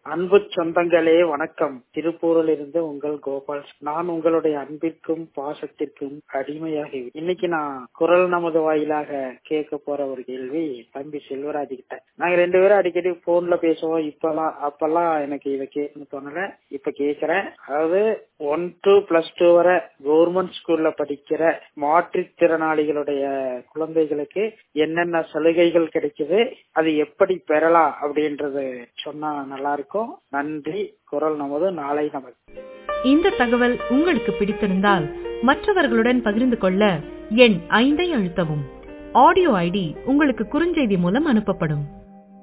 அன்பு சொந்தங்களே வணக்கம் திருப்பூரில் இருந்து உங்கள் கோபால் நான் உங்களுடைய அன்பிற்கும் பாசத்திற்கும் அடிமையாகி இன்னைக்கு நான் குரல் நமது வாயிலாக கேட்க போற ஒரு கேள்வி தம்பி செல்வராஜ் கிட்ட நாங்க ரெண்டு பேரும் அடிக்கடி போன்ல பேசுவோம் இப்பெல்லாம் அப்பெல்லாம் எனக்கு இதை கேட்கணும்னு தோணல இப்ப கேக்குறேன் அதாவது ஒன் டூ பிளஸ் டூ வரை கவர்மெண்ட் ஸ்கூல்ல படிக்கிற மாற்றுத்திறனாளிகளுடைய குழந்தைகளுக்கு என்னென்ன சலுகைகள் கிடைக்குது அது எப்படி பெறலாம் அப்படின்றது சொன்னா நல்லா இருக்கும் நன்றி குரல் நமது நாளை நமது இந்த தகவல் உங்களுக்கு பிடித்திருந்தால் மற்றவர்களுடன் பகிர்ந்து கொள்ள எண் ஐந்தை அழுத்தவும் ஆடியோ ஐடி உங்களுக்கு குறுஞ்செய்தி மூலம் அனுப்பப்படும்